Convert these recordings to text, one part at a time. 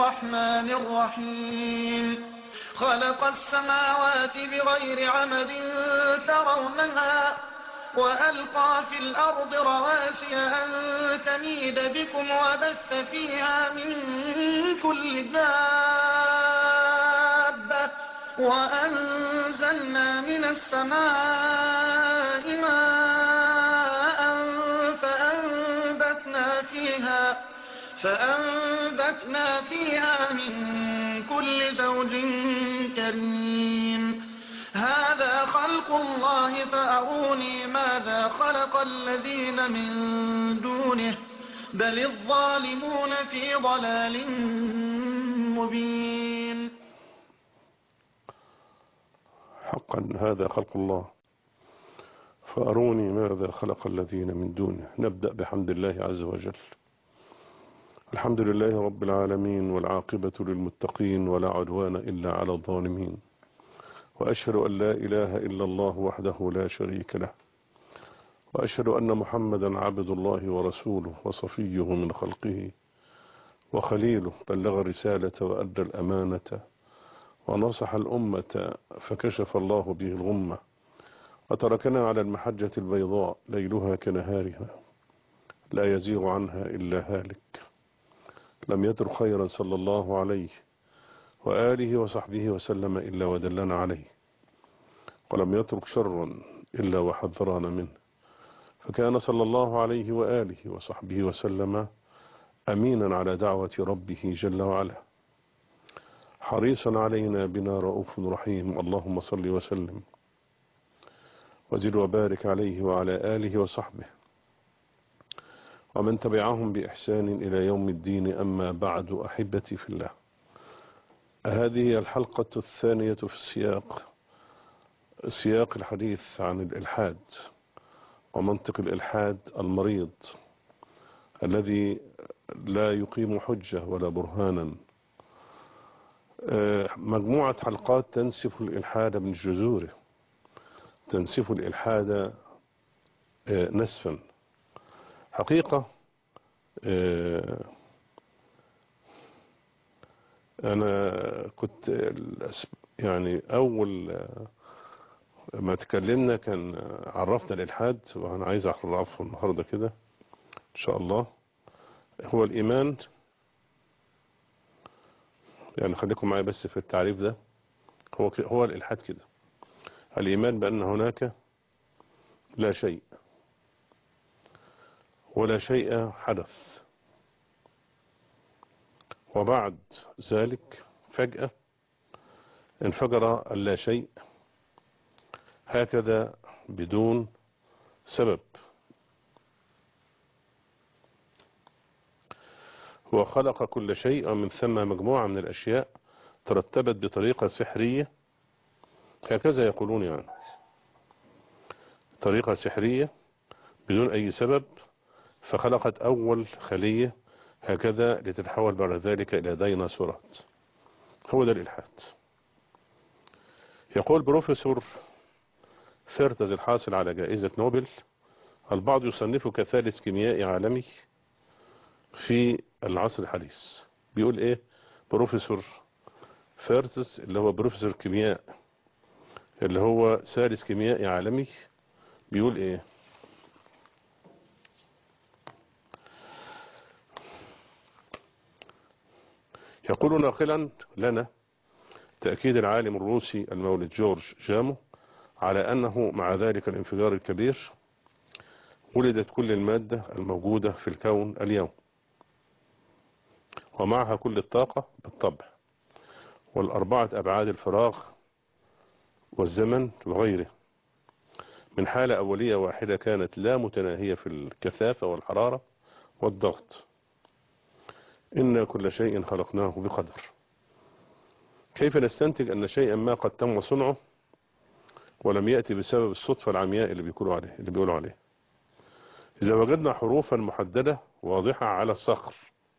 الرحمن الرحيم خلق السماوات بغير عمد ترونها وألقى في الأرض رواسي أن تميد بكم وبث فيها من كل دابة وأنزلنا من السماء ماء فأنبتنا فيها فأنبتنا فيها من كل زوج كريم هذا خلق الله فأروني ماذا خلق الذين من دونه بل الظالمون في ضلال مبين حقا هذا خلق الله فأروني ماذا خلق الذين من دونه نبدأ بحمد الله عز وجل الحمد لله رب العالمين والعاقبة للمتقين ولا عدوان إلا على الظالمين وأشهد أن لا إله إلا الله وحده لا شريك له وأشهد أن محمدا عبد الله ورسوله وصفيه من خلقه وخليله بلغ الرسالة وأدى الأمانة ونصح الأمة فكشف الله به الغمة وتركنا على المحجة البيضاء ليلها كنهارها لا يزيغ عنها إلا هالك لم يترك خيرا صلى الله عليه وآله وصحبه وسلم إلا ودلنا عليه ولم يترك شرا إلا وحذرنا منه فكان صلى الله عليه وآله وصحبه وسلم أمينا على دعوة ربه جل وعلا حريصا علينا بنا رؤوف رحيم اللهم صل وسلم وزد وبارك عليه وعلى آله وصحبه ومن تبعهم بإحسان إلى يوم الدين أما بعد أحبتي في الله هذه الحلقة الثانية في السياق سياق الحديث عن الإلحاد ومنطق الإلحاد المريض الذي لا يقيم حجة ولا برهانا مجموعة حلقات تنسف الإلحاد من جذوره تنسف الإلحاد نسفا حقيقة أنا كنت يعني أول ما تكلمنا كان عرفنا الإلحاد وأنا عايز أعرفه النهاردة كده إن شاء الله هو الإيمان يعني خليكم معايا بس في التعريف ده هو هو الإلحاد كده الإيمان بأن هناك لا شيء ولا شيء حدث وبعد ذلك فجأة انفجر اللا شيء هكذا بدون سبب هو خلق كل شيء ومن ثم مجموعة من الأشياء ترتبت بطريقة سحرية هكذا يقولون يعني طريقة سحرية بدون أي سبب فخلقت أول خلية هكذا لتتحول بعد ذلك إلى ديناصورات هو ده الإلحاد يقول بروفيسور فيرتز الحاصل على جائزة نوبل البعض يصنفه كثالث كيميائي عالمي في العصر الحديث بيقول ايه بروفيسور فيرتز اللي هو بروفيسور كيمياء اللي هو ثالث كيميائي عالمي بيقول ايه يقول ناقلا لنا تأكيد العالم الروسي المولد جورج جامو على أنه مع ذلك الانفجار الكبير ولدت كل المادة الموجودة في الكون اليوم ومعها كل الطاقة بالطبع والأربعة أبعاد الفراغ والزمن وغيره من حالة أولية واحدة كانت لا متناهية في الكثافة والحرارة والضغط إن كل شيء خلقناه بقدر كيف نستنتج أن شيئا ما قد تم صنعه ولم يأتي بسبب الصدفة العمياء اللي بيقولوا عليه اللي بيقولوا عليه إذا وجدنا حروفا محددة واضحة على الصخر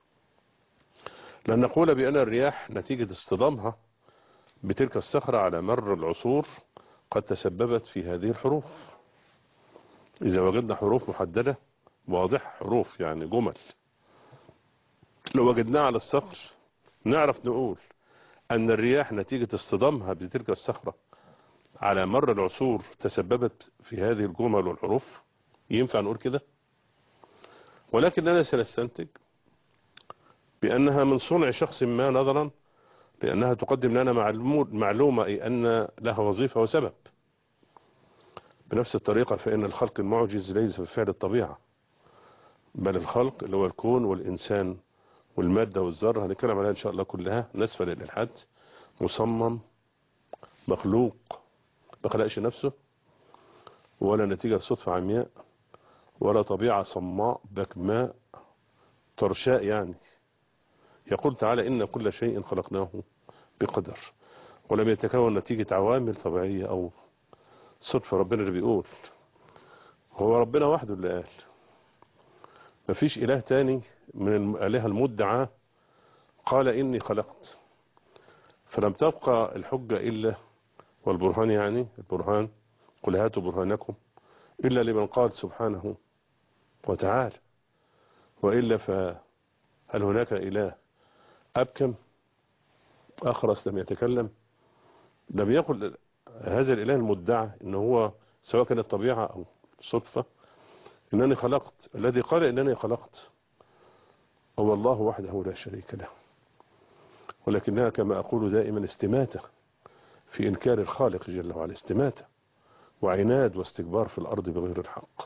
لن نقول بأن الرياح نتيجة اصطدامها بتلك الصخرة على مر العصور قد تسببت في هذه الحروف إذا وجدنا حروف محددة واضحة حروف يعني جمل لو وجدناها على الصخر نعرف نقول أن الرياح نتيجة اصطدامها بتلك الصخرة على مر العصور تسببت في هذه الجمل والحروف ينفع نقول كده ولكننا سنستنتج بأنها من صنع شخص ما نظرا لأنها تقدم لنا معلومة أي أن لها وظيفة وسبب بنفس الطريقة فإن الخلق المعجز ليس بفعل الطبيعة بل الخلق اللي هو الكون والإنسان والمادة والذرة هنتكلم عليها إن شاء الله كلها نسفل الإلحاد مصمم مخلوق ما خلقش نفسه ولا نتيجة صدفة عمياء ولا طبيعة صماء بكماء ترشاء يعني يقول تعالى إن كل شيء خلقناه بقدر ولم يتكون نتيجة عوامل طبيعية أو صدفة ربنا اللي بيقول هو ربنا وحده اللي قال مفيش إله تاني من الآلهة المدعى قال إني خلقت فلم تبقى الحجة إلا والبرهان يعني البرهان قل هاتوا برهانكم إلا لمن قال سبحانه وتعالى وإلا فهل هناك إله أبكم أخرس لم يتكلم لم يقل هذا الإله المدعى إن هو سواء كانت طبيعة أو صدفة إنني خلقت الذي قال إنني خلقت هو الله وحده لا شريك له ولكنها كما أقول دائما استماتة في إنكار الخالق جل وعلا استماتة وعناد واستكبار في الأرض بغير الحق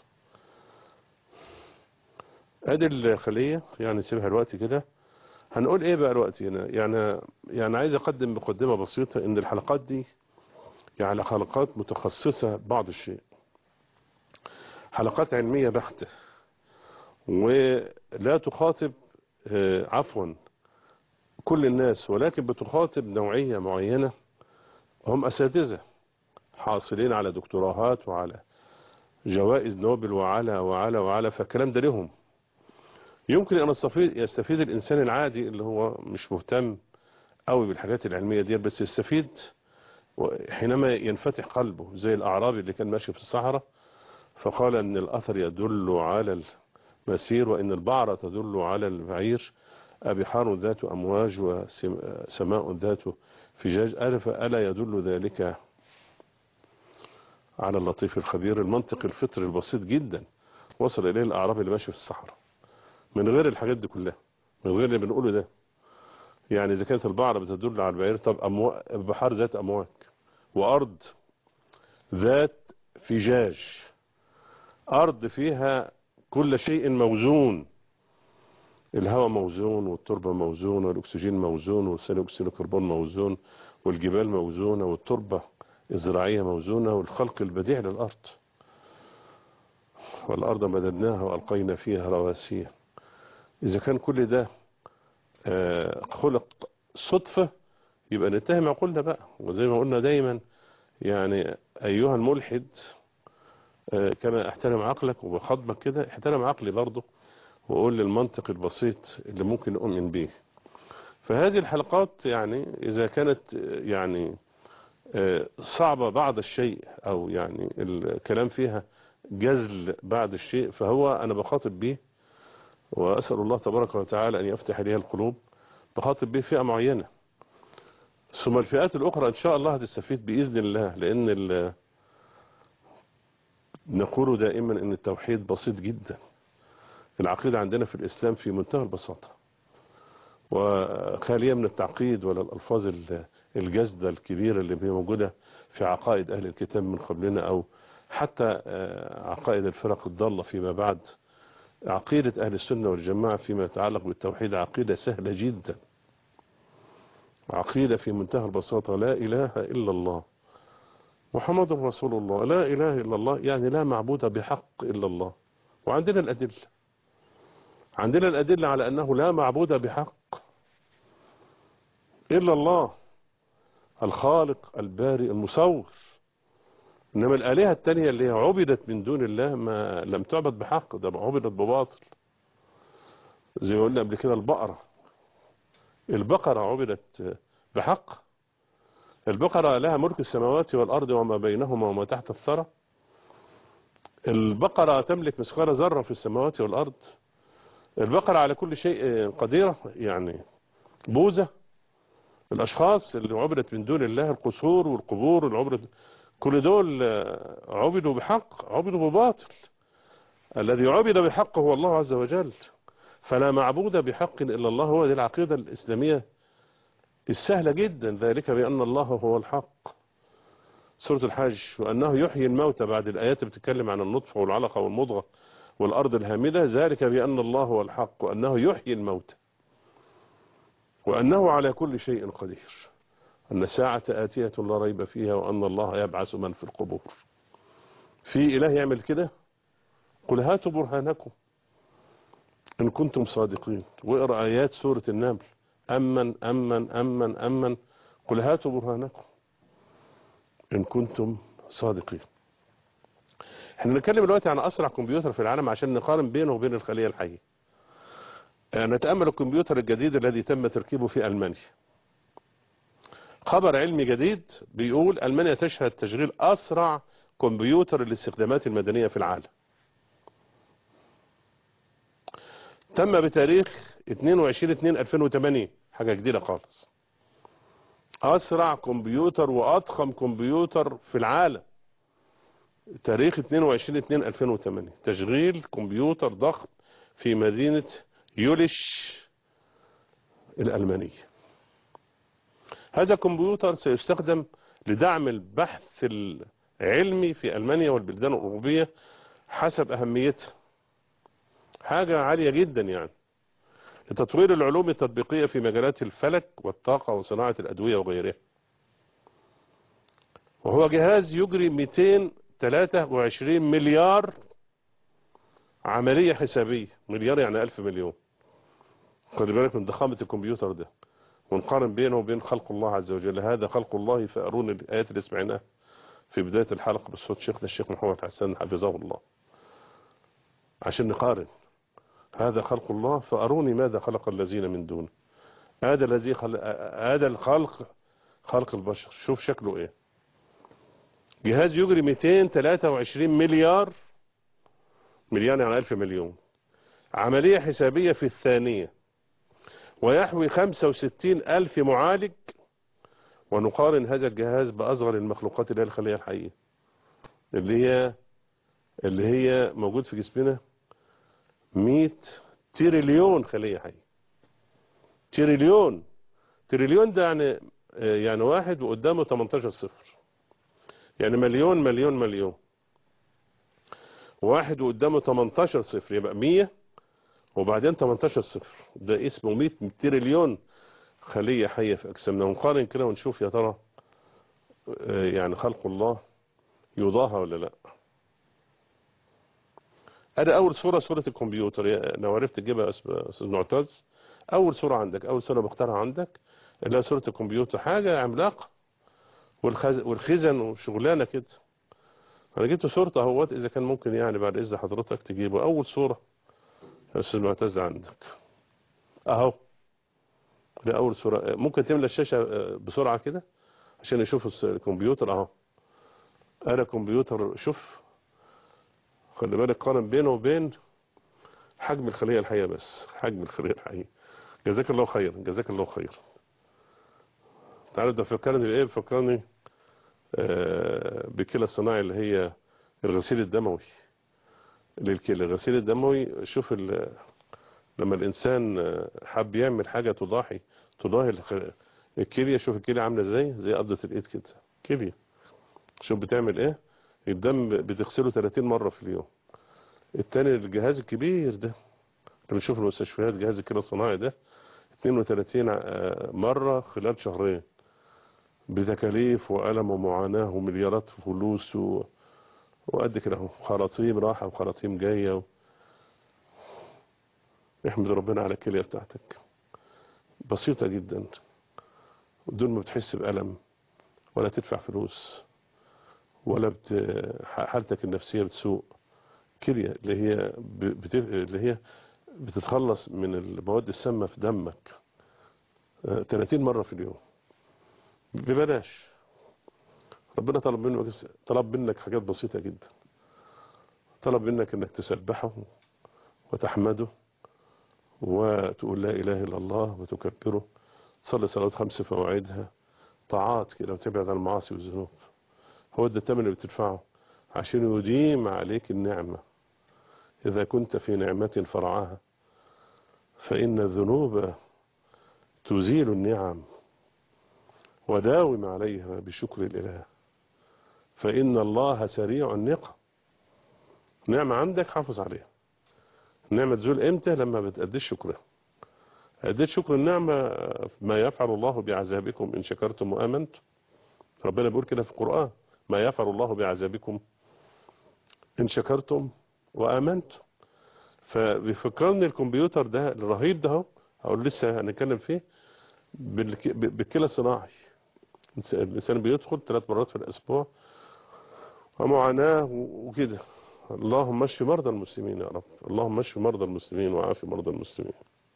ادي الخلية يعني نسيبها الوقت كده هنقول ايه بقى الوقت هنا يعني يعني عايز اقدم مقدمة بسيطة ان الحلقات دي يعني حلقات متخصصة بعض الشيء حلقات علمية بحتة ولا تخاطب عفوا كل الناس ولكن بتخاطب نوعية معينة هم أساتذة حاصلين على دكتوراهات وعلى جوائز نوبل وعلى وعلى وعلى فالكلام ده لهم يمكن أن يستفيد, يستفيد الإنسان العادي اللي هو مش مهتم قوي بالحاجات العلمية دي بس يستفيد حينما ينفتح قلبه زي الأعرابي اللي كان ماشي في الصحراء فقال أن الأثر يدل على المسير وأن البعرة تدل على البعير أبحار ذات أمواج وسماء ذات فجاج ألف ألا يدل ذلك على اللطيف الخبير المنطق الفطري البسيط جدا وصل إليه الأعرابي اللي ماشي في الصحراء من غير الحاجات دي كلها من غير اللي بنقوله ده يعني إذا كانت البعرة بتدل على البعير طب أمو... بحار ذات أمواج وأرض ذات فجاج أرض فيها كل شيء موزون الهواء موزون والتربة موزونة والأكسجين موزون وثاني أكسيد الكربون موزون والجبال موزونة والتربة الزراعية موزونة والخلق البديع للأرض والأرض مددناها وألقينا فيها رواسي إذا كان كل ده خلق صدفة يبقى نتهم عقولنا بقى وزي ما قلنا دايما يعني أيها الملحد كما احترم عقلك وبخضمك كده احترم عقلي برضه وقول للمنطق البسيط اللي ممكن نؤمن به فهذه الحلقات يعني إذا كانت يعني صعبة بعض الشيء أو يعني الكلام فيها جزل بعد الشيء فهو أنا بخاطب به وأسأل الله تبارك وتعالى أن يفتح لي القلوب بخاطب به فئة معينة ثم الفئات الأخرى إن شاء الله هتستفيد بإذن الله لأن نقول دائما أن التوحيد بسيط جدا العقيدة عندنا في الإسلام في منتهى البساطة وخالية من التعقيد ولا الألفاظ الجزدة الكبيرة اللي هي موجودة في عقائد أهل الكتاب من قبلنا أو حتى عقائد الفرق الضالة فيما بعد عقيدة أهل السنة والجماعة فيما يتعلق بالتوحيد عقيدة سهلة جدا عقيدة في منتهى البساطة لا إله إلا الله محمد رسول الله لا إله إلا الله يعني لا معبود بحق إلا الله وعندنا الأدلة عندنا الأدلة على أنه لا معبود بحق إلا الله الخالق البارئ المصور إنما الآلهة التانية اللي عبدت من دون الله ما لم تعبد بحق ده عبدت بباطل زي ما قلنا قبل كده البقرة البقرة عبدت بحق البقرة لها ملك السماوات والأرض وما بينهما وما تحت الثرى البقرة تملك مثقال ذرة في السماوات والأرض البقرة على كل شيء قديرة يعني بوزة الاشخاص اللي عبدت من دون الله القصور والقبور اللي عبدت كل دول آه، عبدوا بحق عبدوا بباطل الذي عبد بحق هو الله عز وجل فلا معبود بحق إلا الله هو دي العقيدة الإسلامية السهلة جدا ذلك بأن الله هو الحق سورة الحج وأنه يحيي الموتى بعد الآيات بتتكلم عن النطفة والعلقة والمضغة والأرض الهامدة ذلك بأن الله هو الحق وأنه يحيي الموتى وأنه على كل شيء قدير أن الساعة آتية لا ريب فيها وأن الله يبعث من في القبور في إله يعمل كده قل هاتوا برهانكم إن كنتم صادقين واقرأ آيات سورة النمل أمن أمن أمن أمن قل هاتوا برهانكم إن كنتم صادقين احنا بنتكلم دلوقتي عن أسرع كمبيوتر في العالم عشان نقارن بينه وبين الخلية الحية نتأمل الكمبيوتر الجديد الذي تم تركيبه في ألمانيا خبر علمي جديد بيقول ألمانيا تشهد تشغيل أسرع كمبيوتر للاستخدامات المدنية في العالم تم بتاريخ 22/2/2008 حاجة جديدة خالص أسرع كمبيوتر وأضخم كمبيوتر في العالم تاريخ 22/2/2008 تشغيل كمبيوتر ضخم في مدينة يوليش الألمانية هذا الكمبيوتر سيستخدم لدعم البحث العلمي في ألمانيا والبلدان الأوروبية حسب أهميتها حاجة عالية جدا يعني لتطوير العلوم التطبيقية في مجالات الفلك والطاقة وصناعة الأدوية وغيرها وهو جهاز يجري 223 مليار عملية حسابية مليار يعني ألف مليون خلي بالك من ضخامة الكمبيوتر ده ونقارن بينه وبين خلق الله عز وجل هذا خلق الله فأرون الآيات اللي سمعناها في بداية الحلقة بصوت شيخنا الشيخ محمد حسن حفظه الله عشان نقارن هذا خلق الله فأروني ماذا خلق الذين من دونه هذا الذي خلق هذا الخلق خلق البشر شوف شكله ايه جهاز يجري 223 مليار مليار يعني ألف مليون عملية حسابية في الثانية ويحوي 65 ألف معالج ونقارن هذا الجهاز بأصغر المخلوقات اللي هي الخلية الحية اللي هي اللي هي موجود في جسمنا 100 تريليون خلية حية تريليون تريليون ده يعني يعني واحد وقدامه 18 صفر يعني مليون مليون مليون واحد وقدامه 18 صفر يبقى 100 وبعدين 18 صفر ده اسمه 100 تريليون خلية حية في أجسامنا ونقارن كده ونشوف يا ترى يعني خلق الله يضاهى ولا لا ادي اول صورة صورة الكمبيوتر لو عرفت تجيبها استاذ معتز اول صورة عندك اول صورة مختارها عندك اللي هي صورة الكمبيوتر حاجة عملاقة والخز... والخزن وشغلانة كده انا جبت صورته اهوت اذا كان ممكن يعني بعد اذن حضرتك تجيبه اول صورة يا استاذ معتز عندك اهو دي اول صورة ممكن تملى الشاشة بسرعة كده عشان يشوف الكمبيوتر اهو انا كمبيوتر شوف خلي بالك قارن بينه وبين حجم الخلية الحية بس حجم الخلية الحية جزاك الله خير جزاك الله خير تعرف ده فكرني بايه بفكرني آه بكلى الصناعي اللي هي الغسيل الدموي للكلى الغسيل الدموي شوف لما الانسان حب يعمل حاجة تضاحي تضاهي الكلية شوف الكلية عاملة ازاي زي قبضة الايد كده كلية شوف بتعمل ايه الدم بتغسله 30 مرة في اليوم التاني الجهاز الكبير ده اللي بنشوف المستشفيات جهاز الكلى الصناعي ده 32 مرة خلال شهرين بتكاليف وألم ومعاناة ومليارات فلوس و... وقد كده اهو خراطيم راحة وخراطيم جاية و... احمد ربنا على الكلية بتاعتك بسيطة جدا بدون ما بتحس بألم ولا تدفع فلوس ولا بت... حالتك النفسية بتسوء كلية اللي هي بت... اللي هي بتتخلص من المواد السامة في دمك 30 مرة في اليوم ببلاش ربنا طلب منك طلب منك حاجات بسيطة جدا طلب منك انك تسبحه وتحمده وتقول لا اله الا الله وتكبره تصلي صلوات خمس في مواعيدها طاعات كده وتبعد عن المعاصي والذنوب هو ده الثمن اللي بتدفعه عشان يديم عليك النعمة إذا كنت في نعمة فرعها فإن الذنوب تزيل النعم وداوم عليها بشكر الإله فإن الله سريع النقم نعمة عندك حافظ عليها النعمة تزول امتى لما بتأديش شكرها أديت شكر النعمة ما يفعل الله بعذابكم إن شكرتم وآمنتم ربنا بيقول كده في القرآن ما يفعل الله بعذابكم إن شكرتم وآمنتم فبيفكرني الكمبيوتر ده الرهيب ده أقول لسه هنتكلم فيه بالكلى الصناعي الإنسان بيدخل ثلاث مرات في الأسبوع ومعاناة وكده اللهم اشف مرضى المسلمين يا رب اللهم اشف مرضى المسلمين وعافي مرضى المسلمين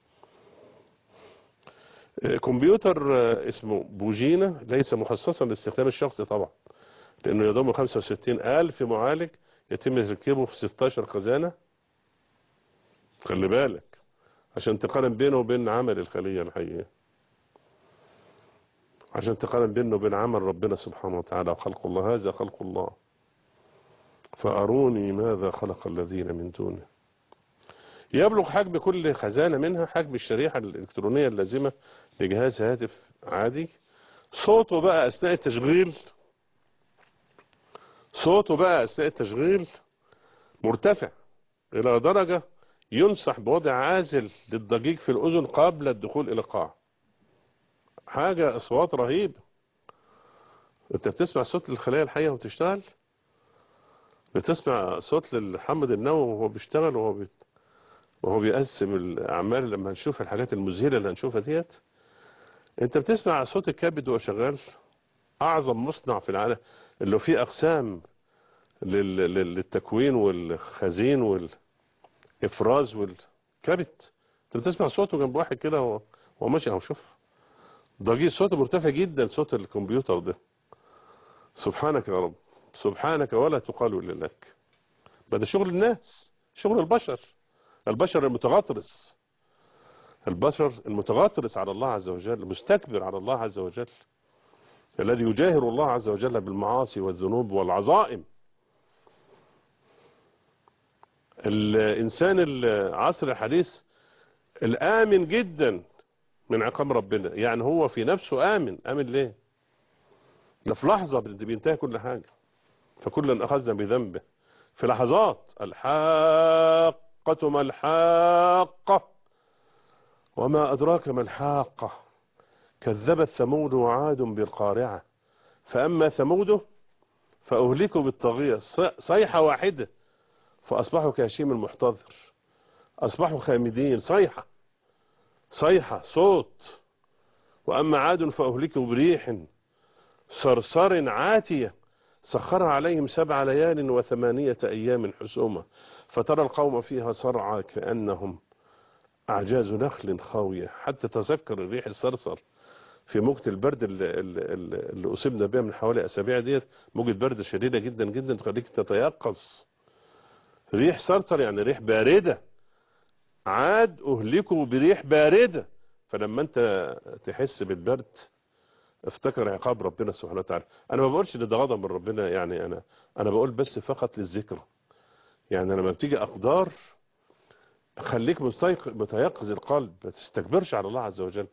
كمبيوتر اسمه بوجينا ليس مخصصا لاستخدام الشخصي طبعا لانه يضم 65 الف معالج يتم تركيبه في 16 خزانة خلي بالك عشان تقارن بينه وبين عمل الخلية الحية عشان تقارن بينه وبين عمل ربنا سبحانه وتعالى وخلق الله هذا خلق الله فأروني ماذا خلق الذين من دونه يبلغ حجم كل خزانة منها حجم الشريحة الإلكترونية اللازمة لجهاز هاتف عادي صوته بقى أثناء التشغيل صوته بقى أثناء التشغيل مرتفع إلى درجة ينصح بوضع عازل للضجيج في الأذن قبل الدخول إلى القاع حاجة أصوات رهيبة أنت بتسمع صوت الخلايا الحية وتشتغل بتسمع صوت للحمد النووي وهو بيشتغل وهو بيت وهو بيقسم الأعمال لما هنشوف الحاجات المذهلة اللي هنشوفها ديت انت بتسمع صوت الكبد وهو شغال أعظم مصنع في العالم اللي فيه أقسام للتكوين والخزين والإفراز والكبد انت بتسمع صوته جنب واحد كده وهو ماشي اهو شوف ضجيج صوته مرتفع جدا صوت الكمبيوتر ده سبحانك يا رب سبحانك ولا تقال إلا لك ده شغل الناس شغل البشر البشر المتغطرس البشر المتغطرس على الله عز وجل المستكبر على الله عز وجل الذي يجاهر الله عز وجل بالمعاصي والذنوب والعظائم الإنسان العصر الحديث الآمن جدا من عقاب ربنا يعني هو في نفسه آمن آمن ليه ده في لحظة بينتهي كل حاجة فكلا أخذنا بذنبه في لحظات الحاقة ما الحاقة وما أدراك ما الحاقة كذبت ثمود وعاد بالقارعة فأما ثمود فأهلكوا بالطغية صيحة واحدة فأصبحوا كهشيم المحتضر أصبحوا خامدين صيحة صيحة صوت وأما عاد فأهلكوا بريح صرصر عاتية سخرها عليهم سبع ليال وثمانية أيام حسومة فترى القوم فيها صرعى كأنهم أعجاز نخل خاوية حتى تذكر الريح الصرصر في موجة البرد اللي, اللي, اللي أصبنا بها من حوالي أسابيع ديت موجة برد شديدة جدا جدا تخليك تتيقظ ريح صرصر يعني ريح باردة عاد أهلكوا بريح باردة فلما أنت تحس بالبرد افتكر عقاب ربنا سبحانه وتعالى انا ما بقولش ان ده غضب من ربنا يعني انا انا بقول بس فقط للذكر يعني لما بتيجي اقدار خليك متيقظ القلب ما تستكبرش على الله عز وجل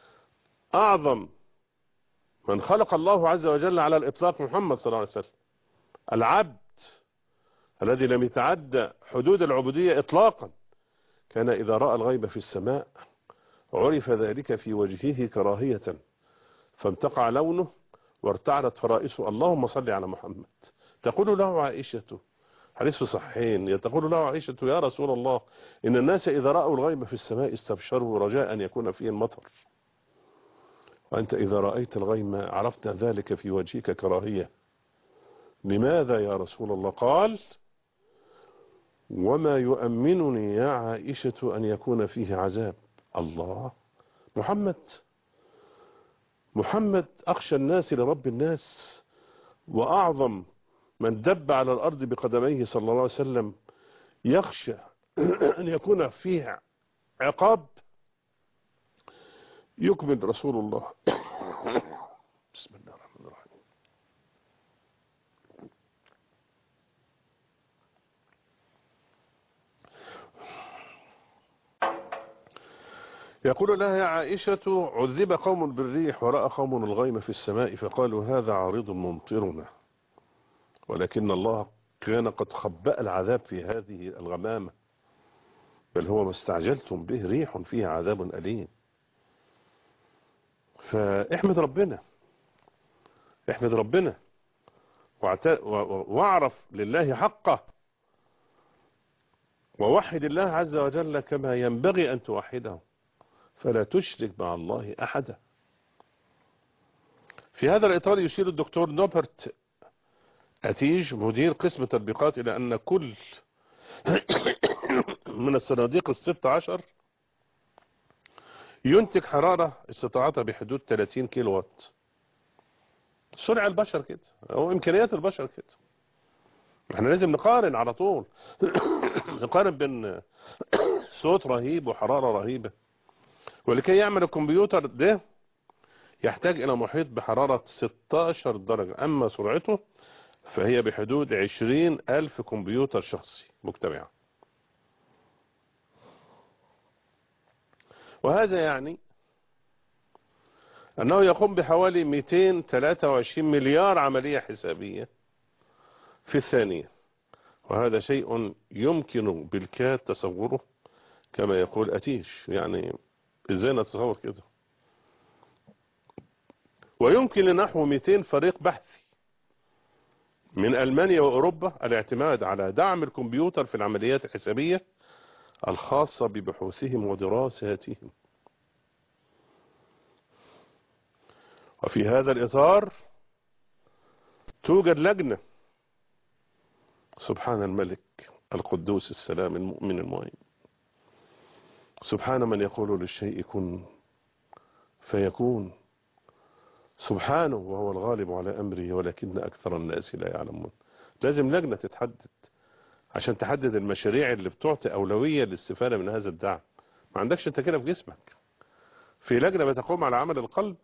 اعظم من خلق الله عز وجل على الاطلاق محمد صلى الله عليه وسلم العبد الذي لم يتعدى حدود العبودية اطلاقا كان اذا رأى الغيب في السماء عرف ذلك في وجهه كراهية فامتقع لونه وارتعدت فرائسه اللهم صل على محمد تقول له عائشة حديث في صحيحين تقول له عائشة يا رسول الله إن الناس إذا رأوا الغيب في السماء استبشروا رجاء أن يكون فيه المطر وأنت إذا رأيت الغيم عرفت ذلك في وجهك كراهية لماذا يا رسول الله قال وما يؤمنني يا عائشة أن يكون فيه عذاب الله محمد محمد أخشى الناس لرب الناس وأعظم من دب على الأرض بقدميه صلى الله عليه وسلم يخشى أن يكون فيه عقاب يكمل رسول الله بسم الله الرحمن الرحيم يقول لها يا عائشة عذب قوم بالريح ورأى قوم الغيم في السماء فقالوا هذا عارض ممطرنا ولكن الله كان قد خبأ العذاب في هذه الغمامة بل هو ما استعجلتم به ريح فيها عذاب أليم فاحمد ربنا احمد ربنا واعرف لله حقه ووحد الله عز وجل كما ينبغي أن توحده فلا تشرك مع الله أحدا في هذا الإطار يشير الدكتور نوبرت أتيج مدير قسم التطبيقات إلى أن كل من الصناديق الست عشر ينتج حرارة استطاعتها بحدود 30 كيلو وات سرعة البشر كده أو إمكانيات البشر كده احنا لازم نقارن على طول نقارن بين صوت رهيب وحرارة رهيبة ولكي يعمل الكمبيوتر ده يحتاج إلى محيط بحرارة 16 درجة أما سرعته فهي بحدود 20 ألف كمبيوتر شخصي مجتمعا وهذا يعني أنه يقوم بحوالي 223 مليار عملية حسابية في الثانية وهذا شيء يمكن بالكاد تصوره كما يقول أتيش يعني ازاي نتصور كده ويمكن لنحو 200 فريق بحثي من ألمانيا وأوروبا الاعتماد على دعم الكمبيوتر في العمليات الحسابية الخاصة ببحوثهم ودراساتهم وفي هذا الإطار توجد لجنة سبحان الملك القدوس السلام المؤمن المؤمن سبحان من يقول للشيء كن فيكون سبحانه وهو الغالب على أمره ولكن أكثر الناس لا يعلمون لازم لجنة تتحدد عشان تحدد المشاريع اللي بتعطي أولوية للاستفادة من هذا الدعم ما عندكش انت كده في جسمك في لجنة بتقوم على عمل القلب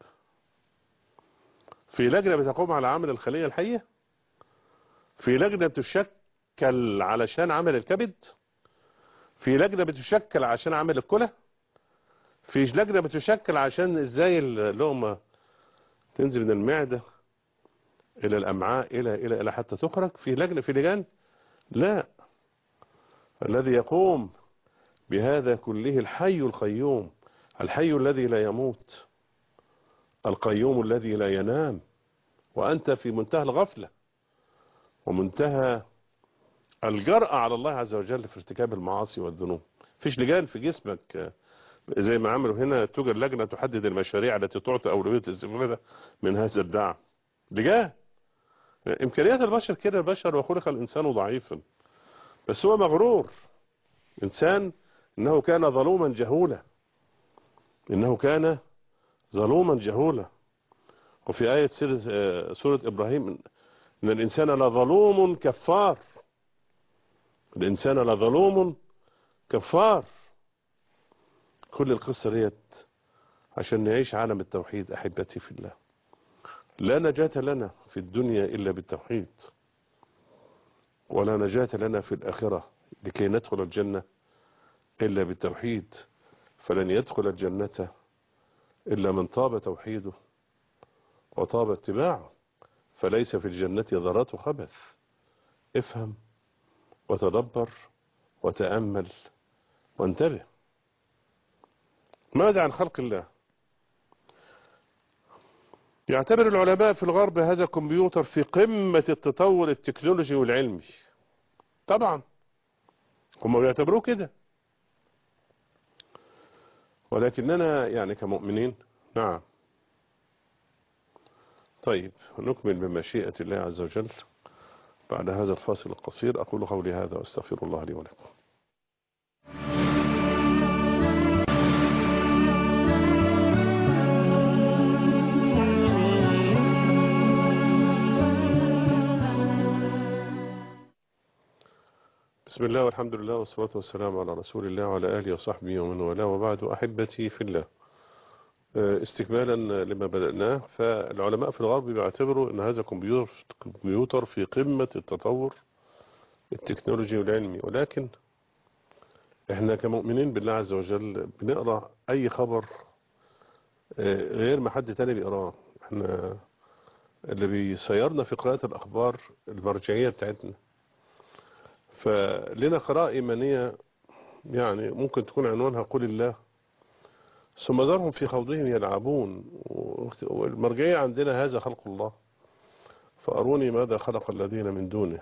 في لجنة بتقوم على عمل الخلية الحية في لجنة تشكل علشان عمل الكبد في لجنة بتشكل عشان عمل الكلى في لجنة بتشكل عشان ازاي اللقمة تنزل من المعدة الى الامعاء الى الى الى حتى تخرج في لجنة في لجان لا الذي يقوم بهذا كله الحي القيوم الحي الذي لا يموت القيوم الذي لا ينام وأنت في منتهى الغفلة ومنتهى الجرأة على الله عز وجل في ارتكاب المعاصي والذنوب فيش لجان في جسمك زي ما عملوا هنا توجد لجنة تحدد المشاريع التي تعطي أولوية الاستفادة من هذا الدعم لجان إمكانيات البشر كده البشر وخلق الإنسان ضعيفا بس هو مغرور إنسان إنه كان ظلوما جهولا إنه كان ظلوما جهولا وفي آية سورة إبراهيم إن الإنسان لظلوم كفار الإنسان لظلوم كفار كل القصة ديت عشان نعيش عالم التوحيد أحبتي في الله لا نجاة لنا في الدنيا إلا بالتوحيد ولا نجاة لنا في الآخرة لكي ندخل الجنة إلا بالتوحيد فلن يدخل الجنة إلا من طاب توحيده وطاب اتباعه فليس في الجنة ذرات خبث افهم وتدبر وتأمل وانتبه ماذا عن خلق الله يعتبر العلماء في الغرب هذا الكمبيوتر في قمة التطور التكنولوجي والعلمي طبعا هم بيعتبروه كده ولكننا يعني كمؤمنين نعم طيب نكمل بمشيئة الله عز وجل بعد هذا الفاصل القصير أقول قولي هذا واستغفر الله لي ولكم بسم الله والحمد لله والصلاة والسلام على رسول الله وعلى آله وصحبه ومن والاه وبعد أحبتي في الله استكمالا لما بدأناه فالعلماء في الغرب بيعتبروا ان هذا كمبيوتر كمبيوتر في قمة التطور التكنولوجي والعلمي ولكن احنا كمؤمنين بالله عز وجل بنقرأ اي خبر غير ما حد تاني بيقراه احنا اللي بيسيرنا في قراءة الاخبار المرجعية بتاعتنا فلنا قراءة ايمانية يعني ممكن تكون عنوانها قول الله ثم ذرهم في خوضهم يلعبون والمرجعية عندنا هذا خلق الله فأروني ماذا خلق الذين من دونه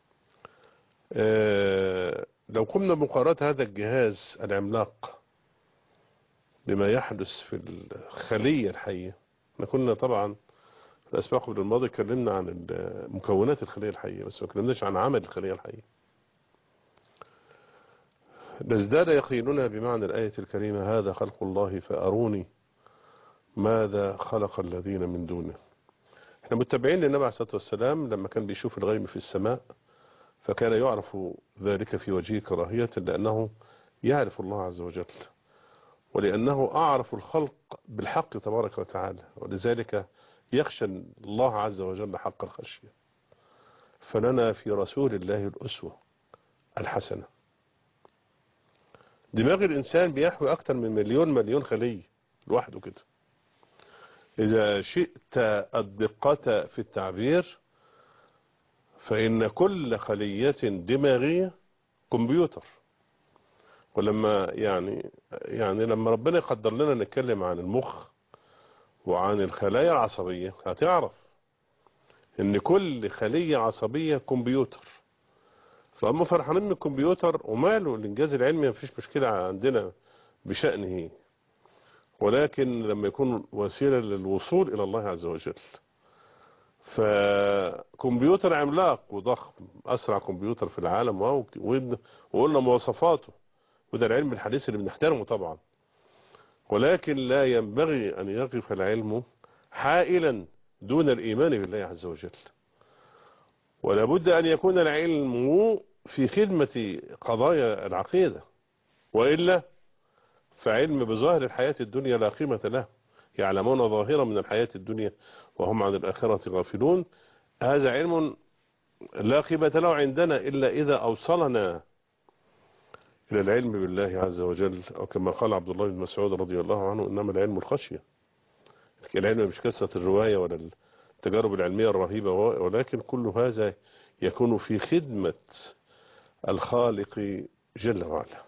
اه لو قمنا بمقارنة هذا الجهاز العملاق بما يحدث في الخلية الحية احنا كنا طبعا في الأسباق قبل الماضي اتكلمنا عن مكونات الخلية الحية بس ما اتكلمناش عن عمل الخلية الحية نزداد يقيننا بمعنى الآية الكريمة هذا خلق الله فأروني ماذا خلق الذين من دونه احنا متبعين للنبي عليه الصلاة والسلام لما كان بيشوف الغيم في السماء فكان يعرف ذلك في وجهه كراهية لأنه يعرف الله عز وجل ولأنه أعرف الخلق بالحق تبارك وتعالى ولذلك يخشى الله عز وجل حق الخشية فلنا في رسول الله الأسوة الحسنة دماغ الإنسان بيحوي أكتر من مليون مليون خلية لوحده كده إذا شئت الدقة في التعبير فإن كل خلية دماغية كمبيوتر ولما يعني يعني لما ربنا يقدر لنا نتكلم عن المخ وعن الخلايا العصبية هتعرف ان كل خلية عصبية كمبيوتر فهم فرحانين من الكمبيوتر وماله الانجاز العلمي مفيش مشكلة عندنا بشأنه ولكن لما يكون وسيلة للوصول الى الله عز وجل فكمبيوتر عملاق وضخم اسرع كمبيوتر في العالم وقلنا مواصفاته وده العلم الحديث اللي بنحترمه طبعا ولكن لا ينبغي ان يقف العلم حائلا دون الايمان بالله عز وجل ولا بد ان يكون العلم في خدمة قضايا العقيدة وإلا فعلم بظاهر الحياة الدنيا لا قيمة له يعلمون ظاهرا من الحياة الدنيا وهم عن الآخرة غافلون هذا علم لا قيمة له عندنا إلا إذا أوصلنا إلى العلم بالله عز وجل أو كما قال عبد الله بن مسعود رضي الله عنه إنما العلم الخشية العلم مش كثرة الرواية ولا التجارب العلمية الرهيبة ولكن كل هذا يكون في خدمة الخالق جل وعلا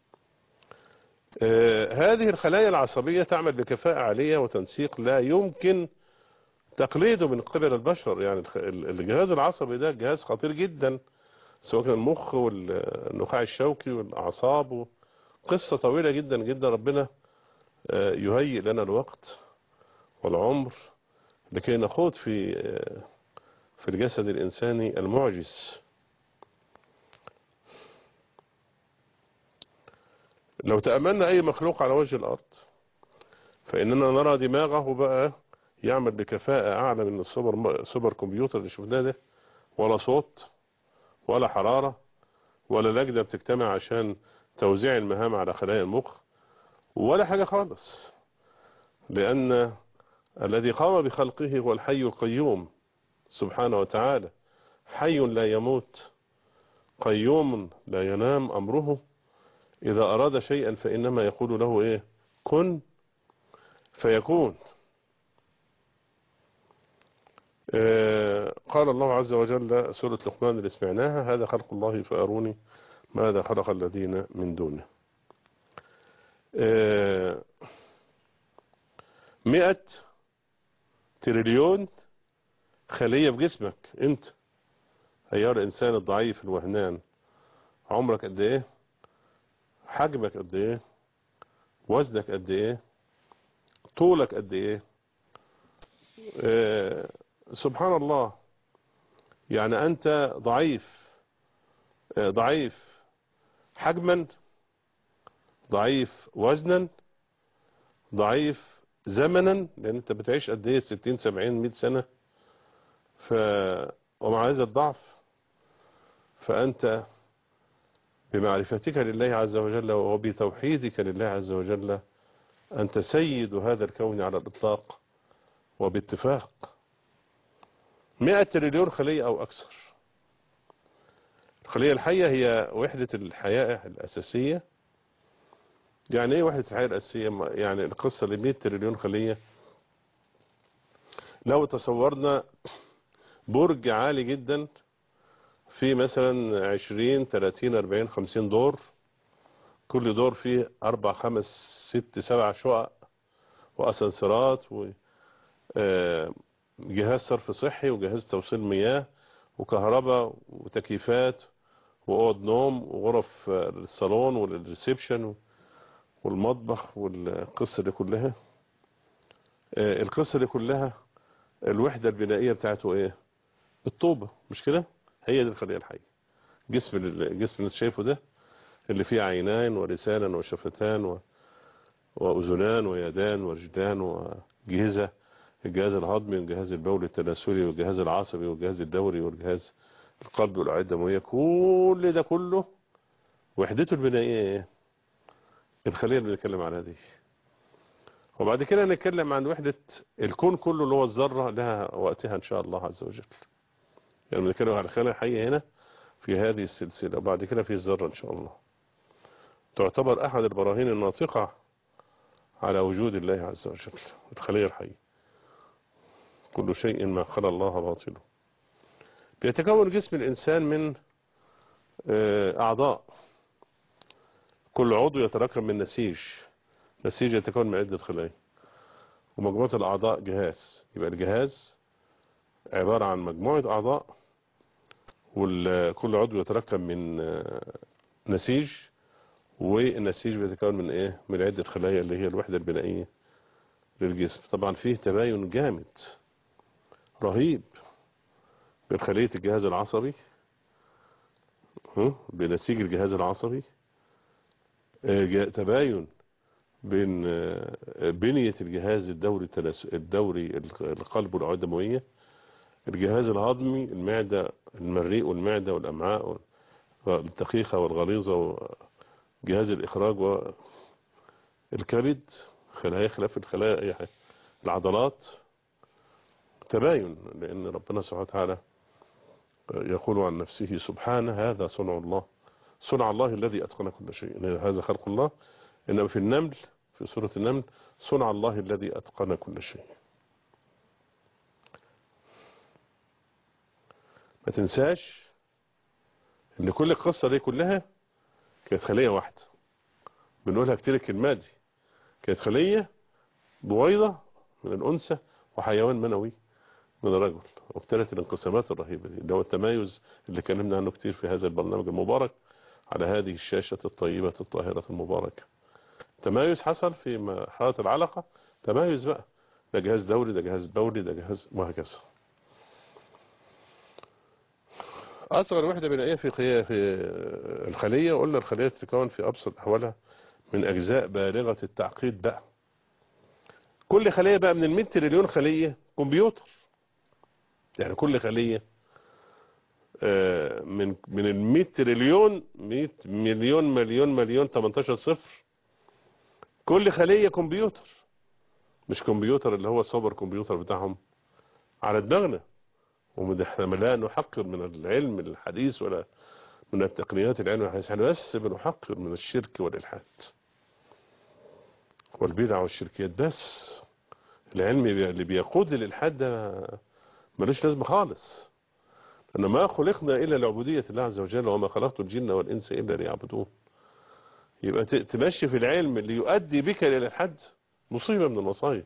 آه هذه الخلايا العصبية تعمل بكفاءة عالية وتنسيق لا يمكن تقليده من قبل البشر يعني الجهاز العصبي ده جهاز خطير جدا سواء كان المخ والنخاع الشوكي والأعصاب قصة طويلة جدا جدا ربنا آه يهيئ لنا الوقت والعمر لكي نخوض في آه في الجسد الإنساني المعجز لو تأملنا أي مخلوق على وجه الأرض فإننا نرى دماغه بقى يعمل بكفاءة أعلى من السوبر سوبر كمبيوتر اللي شفناه ده ولا صوت ولا حرارة ولا لجنة بتجتمع عشان توزيع المهام على خلايا المخ ولا حاجة خالص لأن الذي قام بخلقه هو الحي القيوم سبحانه وتعالى حي لا يموت قيوم لا ينام أمره إذا أراد شيئا فإنما يقول له إيه كن فيكون آه قال الله عز وجل سورة لقمان اللي سمعناها هذا خلق الله فأروني ماذا خلق الذين من دونه آه مئة تريليون خلية في جسمك انت ايها الانسان الضعيف الوهنان عمرك قد ايه حجمك قد ايه وزنك قد ايه طولك قد ايه آه سبحان الله يعني انت ضعيف آه ضعيف حجما ضعيف وزنا ضعيف زمنا لان انت بتعيش قد ايه 60 70 100 سنه ف ومع هذا الضعف فانت بمعرفتك لله عز وجل وبتوحيدك لله عز وجل أنت سيد هذا الكون على الإطلاق وباتفاق مئة تريليون خلية أو أكثر الخلية الحية هي وحدة الحياة الأساسية يعني ايه وحدة الحياة الأساسية يعني القصة ل 100 تريليون خلية لو تصورنا برج عالي جدا في مثلا 20 30 40 50 دور كل دور فيه أربع خمس ست سبع شقق وأسانسيرات وجهاز صرف صحي وجهاز توصيل مياه وكهرباء وتكييفات وأوض نوم وغرف الصالون والريسبشن والمطبخ والقصة دي كلها القصة دي كلها الوحدة البنائية بتاعته ايه الطوبة مش كده هي دي الخلية الحية جسم الجسم اللي شايفه ده اللي فيه عينان ولسانا وشفتان و... وأذنان ويدان ورجلان وجهزة الجهاز الهضمي والجهاز البولي التناسلي والجهاز العصبي والجهاز الدوري والجهاز القلب والأوعية الدموية كل ده كله وحدته البنائية ايه الخلية اللي بنتكلم عنها دي وبعد كده نتكلم عن وحدة الكون كله اللي هو الذرة لها وقتها ان شاء الله عز وجل يعني بنتكلم عن الخلية الحية هنا في هذه السلسلة وبعد كده في الذرة ان شاء الله تعتبر احد البراهين الناطقة على وجود الله عز وجل الخلية الحية كل شيء ما خلى الله باطله بيتكون جسم الإنسان من أعضاء كل عضو يتراكم من نسيج نسيج يتكون من عدة خلايا ومجموعة الأعضاء جهاز يبقى الجهاز عبارة عن مجموعة أعضاء وكل عضو يتركب من نسيج والنسيج بيتكون من ايه من عدة خلايا اللي هي الوحدة البنائية للجسم طبعا فيه تباين جامد رهيب بين خلية الجهاز العصبي بنسيج الجهاز العصبي تباين بين بنية الجهاز الدوري الدوري القلب والأوعية الدموية الجهاز الهضمي المعدة المريء والمعدة والأمعاء الدقيقة والغليظة وجهاز الإخراج والكبد خلايا خلاف الخلايا أي حاجة العضلات تباين لأن ربنا سبحانه وتعالى يقول عن نفسه سبحانه هذا صنع الله صنع الله الذي أتقن كل شيء هذا خلق الله إنما في النمل في سورة النمل صنع الله الذي أتقن كل شيء ما تنساش ان كل القصة دي كلها كانت خلية واحدة بنقولها كتير الكلمات دي كانت خلية بويضة من الأنثى وحيوان منوي من الرجل وابتدت الانقسامات الرهيبة دي اللي هو التمايز اللي كلمنا عنه كتير في هذا البرنامج المبارك على هذه الشاشة الطيبة الطاهرة المباركة تمايز حصل في مرحلة العلقة تمايز بقى ده جهاز دوري ده جهاز بولي ده جهاز وهكذا أصغر وحدة بنائية في في الخلية قلنا الخلية تتكون في أبسط أحوالها من أجزاء بالغة التعقيد بقى كل خلية بقى من المية تريليون خلية كمبيوتر يعني كل خلية من من ال 100 تريليون 100 مليون مليون مليون 18 صفر كل خلية كمبيوتر مش كمبيوتر اللي هو السوبر كمبيوتر بتاعهم على دماغنا احنا لا نحقر من العلم الحديث ولا من التقنيات العلم الحديث احنا بس بنحقر من الشرك والإلحاد والبدع والشركيات بس العلم اللي بيقود للإلحاد ده ملوش لازمة خالص أن ما خلقنا إلا لعبودية الله عز وجل وما خلقت الجن والإنس إلا ليعبدون يبقى تمشي في العلم اللي يؤدي بك إلى الحد مصيبة من المصايب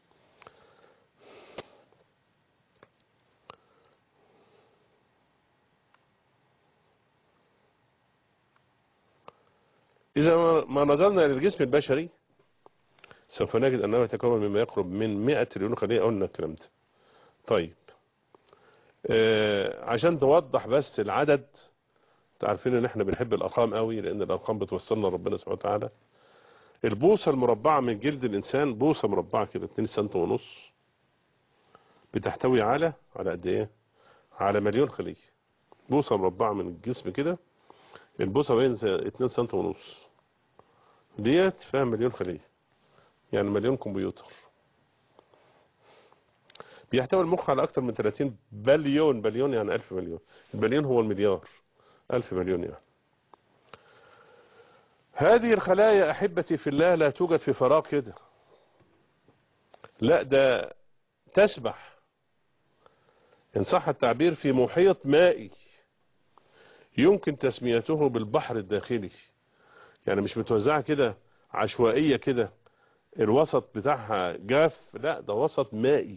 إذا ما نظرنا إلى الجسم البشري سوف نجد أنه يتكون مما يقرب من 100 تريليون خلية قلنا الكلام ده طيب آه عشان توضح بس العدد تعرفين ان احنا بنحب الارقام قوي لان الارقام بتوصلنا ربنا سبحانه وتعالى البوصة المربعة من جلد الانسان بوصة مربعة كده 2 سم ونص بتحتوي على على قد ايه على مليون خلية بوصة مربعة من الجسم كده البوصة بين 2 سم ونص ديت فيها مليون خلية يعني مليون كمبيوتر بيحتوي المخ على أكثر من 30 بليون بليون يعني ألف مليون البليون هو المليار ألف مليون يعني هذه الخلايا أحبتي في الله لا توجد في فراغ كده لا ده تسبح إن صح التعبير في محيط مائي يمكن تسميته بالبحر الداخلي يعني مش متوزعة كده عشوائية كده الوسط بتاعها جاف لا ده وسط مائي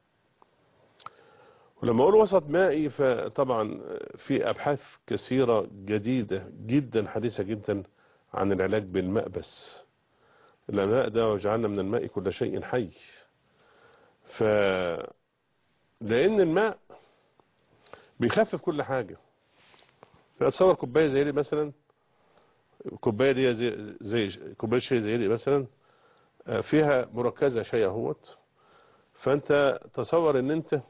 ولما اقول وسط مائي فطبعا في ابحاث كثيرة جديدة جدا حديثة جدا عن العلاج بالماء بس الماء ده وجعلنا من الماء كل شيء حي ف لان الماء بيخفف كل حاجة فاتصور كوباية زي دي مثلا كوباية دي زي, زي كوباية شاي زي دي مثلا فيها مركزة شيء اهوت فانت تصور ان انت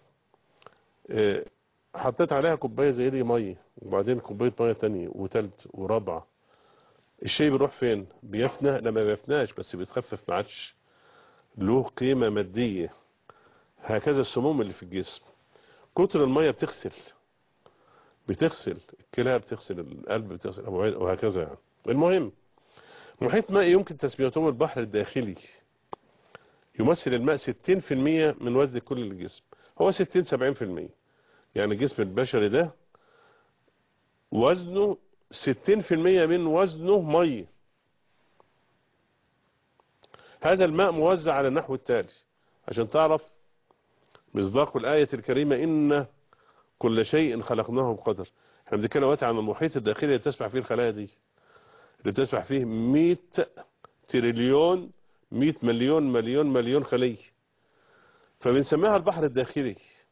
حطيت عليها كوباية زي دي مية وبعدين كوباية مية تانية وتالت ورابعة الشيء بيروح فين بيفنى لما بيفناش بس بيتخفف ما عادش له قيمة مادية هكذا السموم اللي في الجسم كتر المية بتغسل بتغسل الكلى بتغسل القلب بتغسل وهكذا يعني المهم محيط مائي يمكن تسميته البحر الداخلي يمثل الماء 60% من وزن كل الجسم هو 60 70% يعني الجسم البشري ده وزنه 60% من وزنه ميه هذا الماء موزع على النحو التالي عشان تعرف مصداق الآية الكريمة إن كل شيء خلقناه بقدر احنا بنتكلم دلوقتي عن المحيط الداخلي اللي بتسبح فيه الخلايا دي اللي بتسبح فيه 100 تريليون 100 مليون مليون مليون خلية فبنسميها البحر الداخلي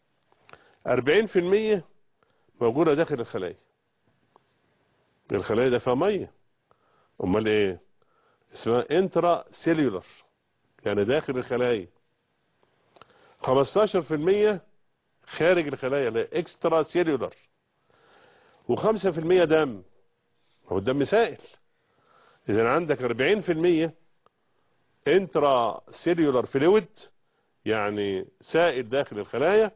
40% موجودة داخل الخلايا الخلايا ده فيها ميه امال ايه اسمها انترا سيلولر يعني داخل الخلايا 15% خارج الخلايا لا اكسترا سيلولر و5% دم هو الدم سائل اذا عندك 40% انترا سيلولر فلويد يعني سائل داخل الخلايا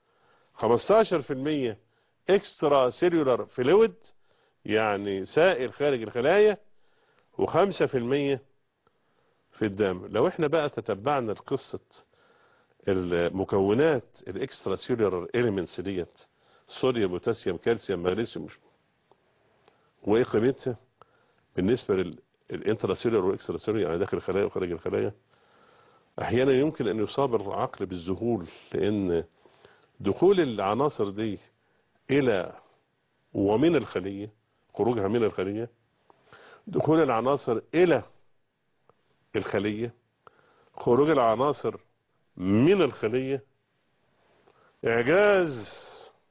15% اكسترا سيلولر فلويد يعني سائل خارج الخلايا وخمسة في المية في الدم لو احنا بقى تتبعنا القصة المكونات الاكسترا سيلولر اليمنتس ديت صوديوم بوتاسيوم كالسيوم مغنيسيوم وايه قيمتها بالنسبة للانترا سيلولر والاكسترا سيلولر يعني داخل الخلايا وخارج الخلايا احيانا يمكن ان يصاب العقل بالذهول لان دخول العناصر دي الى ومن الخلية خروجها من الخلية دخول العناصر الى الخلية خروج العناصر من الخلية اعجاز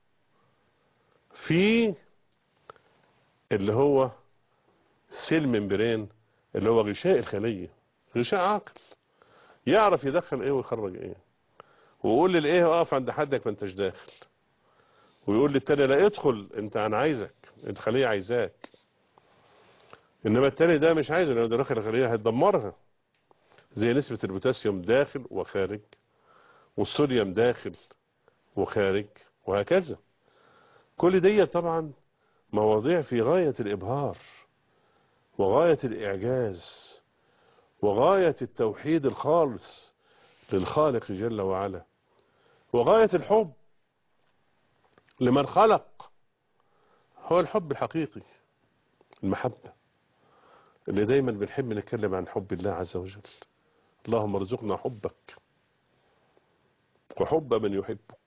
في اللي هو سيل ممبرين اللي هو غشاء الخلية غشاء عقل يعرف يدخل ايه ويخرج ايه ويقول للايه اقف عند حدك ما انتش داخل ويقول للتاني لا ادخل انت انا عايزك الخلية عايزاك انما التاني ده مش عايزه لانه داخل الخلية هيدمرها زي نسبة البوتاسيوم داخل وخارج والصوديوم داخل وخارج وهكذا كل دي طبعا مواضيع في غاية الإبهار وغاية الإعجاز وغاية التوحيد الخالص للخالق جل وعلا وغاية الحب لمن خلق هو الحب الحقيقي المحبة اللي دايما بنحب نتكلم عن حب الله عز وجل اللهم ارزقنا حبك وحب من يحبك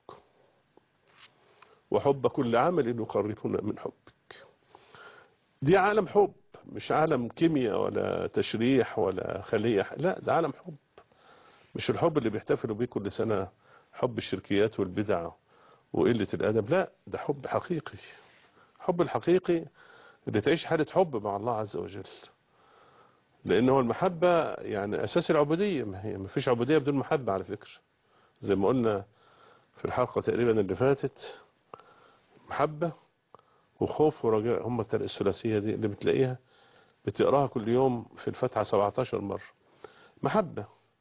وحب كل عمل يقربنا من حبك دي عالم حب مش عالم كيمياء ولا تشريح ولا خلية لا ده عالم حب مش الحب اللي بيحتفلوا بيه كل سنة حب الشركيات والبدع وقلة الأدب لا ده حب حقيقي حب الحقيقي اللي تعيش حالة حب مع الله عز وجل لأن هو المحبة يعني أساس العبودية ما هي ما فيش عبودية بدون محبة على فكرة زي ما قلنا في الحلقة تقريبا اللي فاتت محبة وخوف ورجاء هم الثلاثية دي اللي بتلاقيها بتقراها كل يوم في الفتحة 17 مرة محبة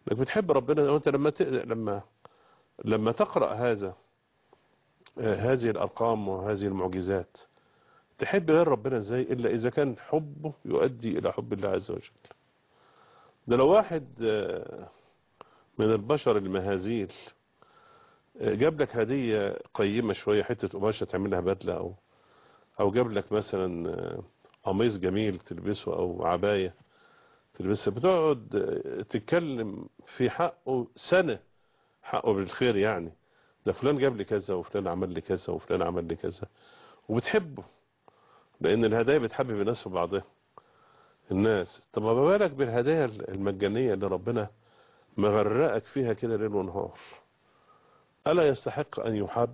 انك بتحب ربنا وانت لما ت... لما لما تقرأ هذا آه، هذه الأرقام وهذه المعجزات تحب غير ربنا ازاي إلا إذا كان حبه يؤدي إلى حب الله عز وجل ده لو واحد آه، من البشر المهازيل آه، جاب لك هدية قيمة شوية حتة قماشة تعملها بدلة أو أو جاب لك مثلا آه، قميص جميل تلبسه أو عباية تلبسها بتقعد آه، تتكلم في حقه سنة حقه بالخير يعني ده فلان جاب لي كذا وفلان عمل لي كذا وفلان عمل لي كذا وبتحبه لأن الهدايا بتحبب الناس في بعضها الناس طب ما بالك بالهدايا المجانية اللي ربنا مغرقك فيها كده ليل ونهار ألا يستحق أن يحب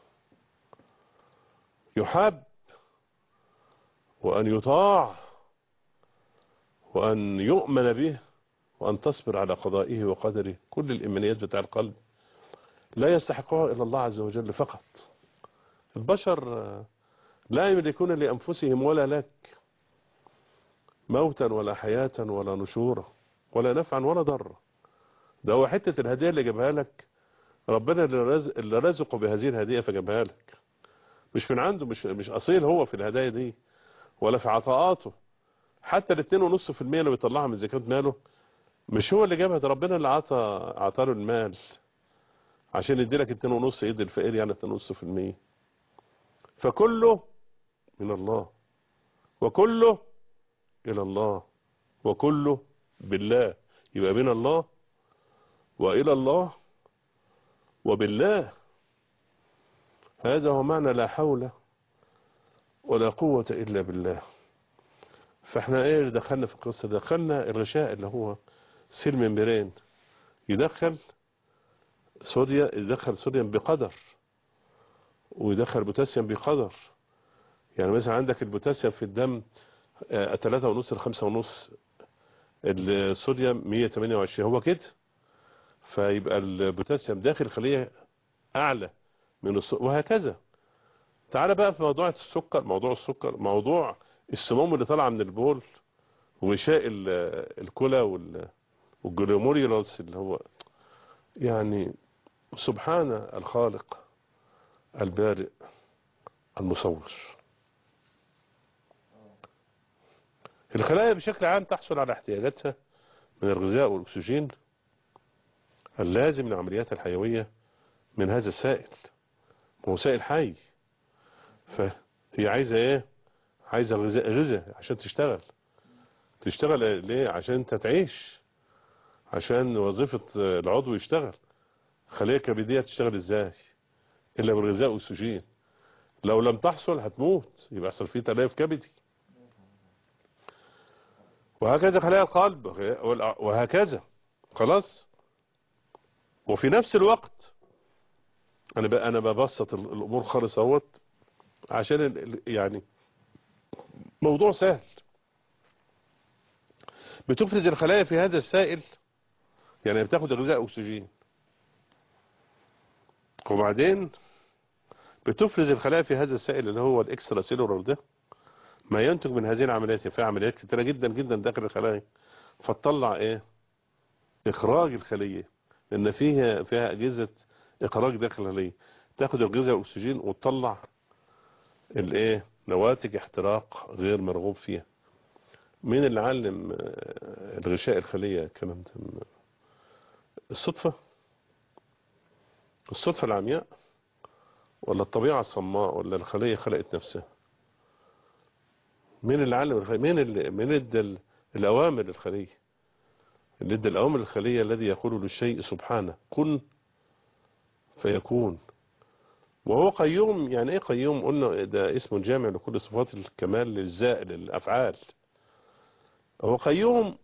يحب وأن يطاع وأن يؤمن به وأن تصبر على قضائه وقدره كل الإيمانيات بتاع القلب لا يستحقها إلا الله عز وجل فقط البشر آه، لا يملكون لأنفسهم ولا لك موتا ولا حياة ولا نشورا ولا نفعا ولا ضرا ده هو حتة الهدية اللي جابها لك ربنا اللي رزق اللي رزقه بهذه الهدية فجابها لك مش من عنده مش مش أصيل هو في الهدايا دي ولا في عطاءاته حتى الاتنين ونص في المية اللي بيطلعها من زكاة ماله مش هو اللي جابها ده ربنا اللي عطى عطاله المال عشان يدي لك اتنين ونص يدي الفقير يعني اتنين ونص في المية فكله من الله وكله إلى الله وكله بالله يبقى من الله وإلى الله وبالله هذا هو معنى لا حول ولا قوة إلا بالله فاحنا ايه اللي دخلنا في القصة دخلنا الغشاء اللي هو سيل ممبرين يدخل صوديا يدخل صوديوم بقدر ويدخل بوتاسيوم بقدر يعني مثلا عندك البوتاسيوم في الدم آه، تلاتة ونص لخمسة ونص الصوديوم 128 هو كده فيبقى البوتاسيوم داخل خلية أعلى من الص... وهكذا تعال بقى في موضوع السكر موضوع السكر موضوع السموم اللي طالعه من البول وغشاء ال- الكلى وال- والجلوميريولس اللي هو يعني سبحان الخالق البارئ المصور الخلايا بشكل عام تحصل على احتياجاتها من الغذاء والأكسجين اللازم للعمليات الحيوية من هذا السائل هو سائل حي فهي عايزة ايه عايزة غذاء غذاء عشان تشتغل تشتغل ليه عشان انت تعيش عشان وظيفة العضو يشتغل خلية كبدية تشتغل ازاي الا بالغذاء والاكسجين لو لم تحصل هتموت يبقى يحصل فيه تلف كبدي وهكذا خلايا القلب وهكذا خلاص وفي نفس الوقت انا بقى انا ببسط الامور خالص اهوت عشان ال- ال- يعني موضوع سهل بتفرز الخلايا في هذا السائل يعني بتاخد غذاء اكسجين وبعدين بتفرز الخلايا في هذا السائل اللي هو الاكسترا سيلولر ده ما ينتج من هذه العمليات في عمليات كتيرة جدا جدا داخل الخلايا فتطلع ايه اخراج الخلية لان فيها فيها اجهزة اخراج داخل الخلية تاخد الغذاء والاكسجين وتطلع الايه نواتج احتراق غير مرغوب فيها مين اللي علم آه، الغشاء الخلية الكلام ده الصدفة الصدفة العمياء ولا الطبيعة الصماء ولا الخلية خلقت نفسها مين اللي علم الخلية مين اللي مين ادى ال- الأوامر للخلية اللي ادى الأوامر للخلية الذي يقول للشيء سبحانه كن فيكون وهو قيوم يعني ايه قيوم قلنا ده اسم جامع لكل صفات الكمال للزائل الافعال هو قيوم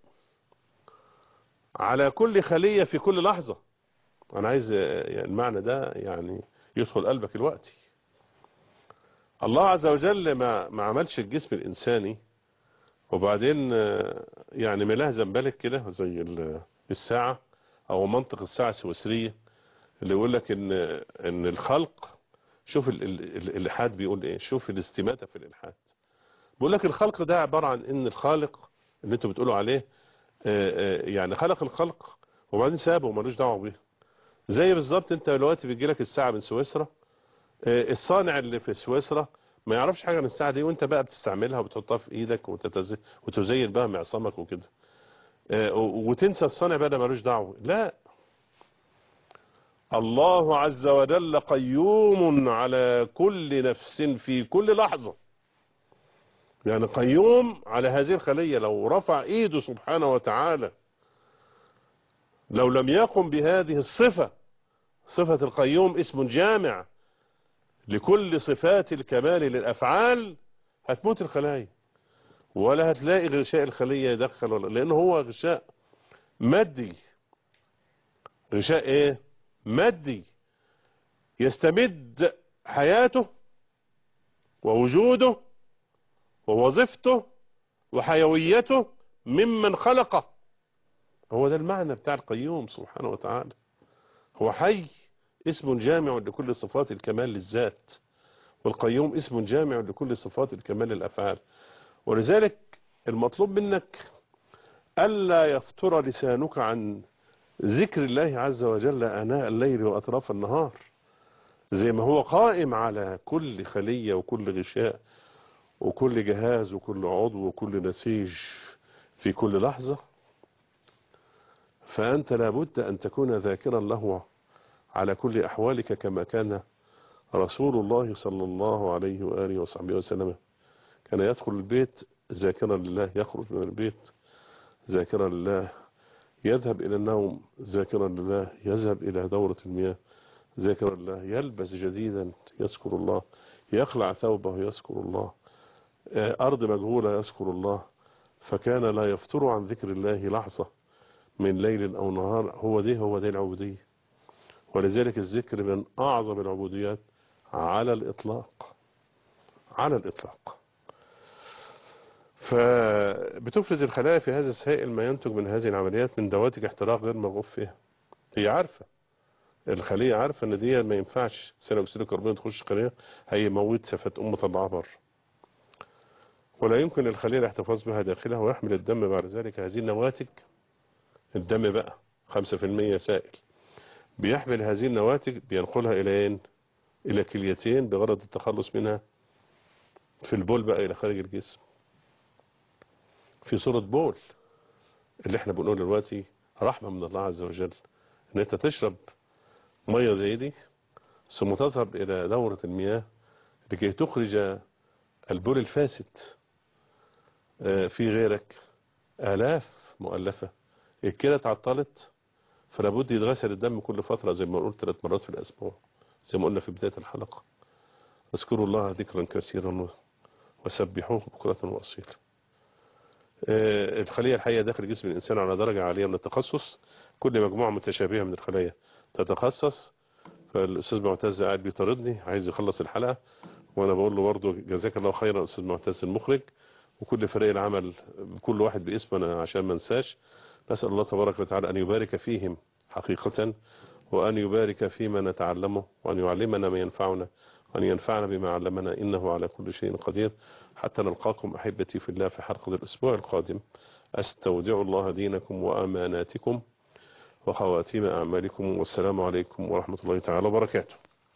على كل خلية في كل لحظة انا عايز يعني المعنى ده يعني يدخل قلبك الوقت الله عز وجل ما ما عملش الجسم الانساني وبعدين آه، يعني ملاه زنبلك كده زي ال- الساعة او منطق الساعة السويسرية اللي يقول لك ان ان الخلق شوف ال- ال- ال- الالحاد بيقول ايه شوف الاستماتة في الالحاد بيقول لك الخلق ده عبارة عن ان الخالق اللي انتوا بتقولوا عليه آه، آه، يعني خلق الخلق وبعدين سابه ومالوش دعوه بيه زي بالظبط انت دلوقتي بيجي لك الساعه من سويسرا آه، الصانع اللي في سويسرا ما يعرفش حاجه عن الساعه دي وانت بقى بتستعملها وبتحطها في ايدك وتتز... وتزين بها معصمك وكده آه، و- وتنسى الصانع بقى ده مالوش دعوه لا الله عز وجل قيوم على كل نفس في كل لحظه يعني قيوم على هذه الخليه لو رفع ايده سبحانه وتعالى لو لم يقم بهذه الصفه صفه القيوم اسم جامع لكل صفات الكمال للأفعال هتموت الخلايا ولا هتلاقي غشاء الخلية يدخل ولا لأنه هو غشاء مادي غشاء ايه مادي يستمد حياته ووجوده ووظيفته وحيويته ممن خلقه هو ده المعنى بتاع القيوم سبحانه وتعالى هو حي اسم جامع لكل صفات الكمال للذات والقيوم اسم جامع لكل صفات الكمال للأفعال ولذلك المطلوب منك ألا يفتر لسانك عن ذكر الله عز وجل آناء الليل وأطراف النهار زي ما هو قائم على كل خلية وكل غشاء وكل جهاز وكل عضو وكل نسيج في كل لحظة فأنت لابد أن تكون ذاكرا له على كل أحوالك كما كان رسول الله صلى الله عليه وآله وصحبه وسلم كان يدخل البيت ذاكرا لله يخرج من البيت ذاكرا لله يذهب إلى النوم ذاكرا لله يذهب إلى دورة المياه ذاكرا لله يلبس جديدا يذكر الله يخلع ثوبه يذكر الله أرض مجهولة يذكر الله فكان لا يفتر عن ذكر الله لحظة من ليل أو نهار هو دي هو دي العبودية ولذلك الذكر من أعظم العبوديات على الإطلاق على الإطلاق فبتفرز الخلايا في هذا السائل ما ينتج من هذه العمليات من دواتج احتراق غير مرغوب فيها هي عارفة الخلية عارفة ان دي ما ينفعش ثاني اكسيد الكربون تخش الخلية هيموت سفات ام طلعها بره ولا يمكن للخلية الاحتفاظ بها داخلها ويحمل الدم بعد ذلك هذه النواتج الدم بقى 5% سائل بيحمل هذه النواتج بينقلها الى اين الى كليتين بغرض التخلص منها في البول بقى الى خارج الجسم في صورة بول اللي احنا بنقول دلوقتي رحمة من الله عز وجل ان انت تشرب مية زي دي ثم تذهب الى دورة المياه لكي تخرج البول الفاسد في غيرك آلاف مؤلفة الكلى اتعطلت فلا بد يتغسل الدم كل فترة زي ما قلت ثلاث مرات في الأسبوع زي ما قلنا في بداية الحلقة اذكروا الله ذكرا كثيرا وسبحوه بكرة وأصيلا الخلية الحية داخل جسم الإنسان على درجة عالية من التخصص كل مجموعة متشابهة من الخلايا تتخصص فالأستاذ معتز قاعد بيطاردني عايز يخلص الحلقة وأنا بقول له برضه جزاك الله خيرا أستاذ معتز المخرج وكل فريق العمل كل واحد باسمنا عشان ما انساش نسأل الله تبارك وتعالى أن يبارك فيهم حقيقة وأن يبارك فيما نتعلمه وأن يعلمنا ما ينفعنا وأن ينفعنا بما علمنا إنه على كل شيء قدير حتى نلقاكم أحبتي في الله في حلقة الأسبوع القادم أستودع الله دينكم وأماناتكم وخواتيم أعمالكم والسلام عليكم ورحمة الله تعالى وبركاته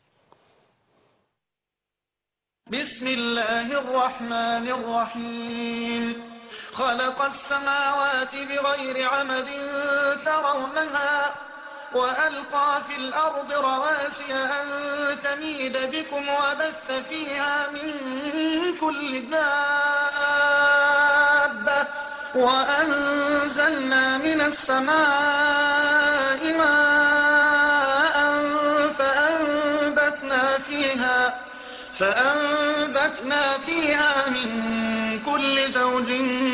بسم الله الرحمن الرحيم خلق السماوات بغير عمد ترونها وألقى في الأرض رواسي أن تميد بكم وبث فيها من كل دابة وأنزلنا من السماء ماء فأنبتنا فيها فأنبتنا فيها من كل زوج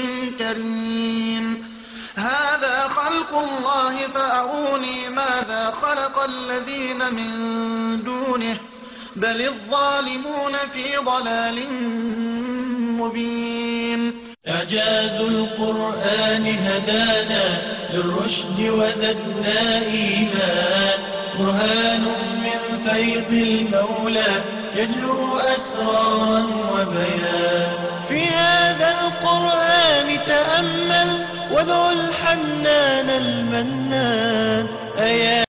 كريم هذا خلق الله فأروني ماذا خلق الذين من دونه بل الظالمون في ضلال مبين إعجاز القرآن هدانا للرشد وزدنا إيمان برهان من فيض المولى يجلو أسرارا وبيان في هذا القرآن تأمل وادعوا الحنان المنان أيا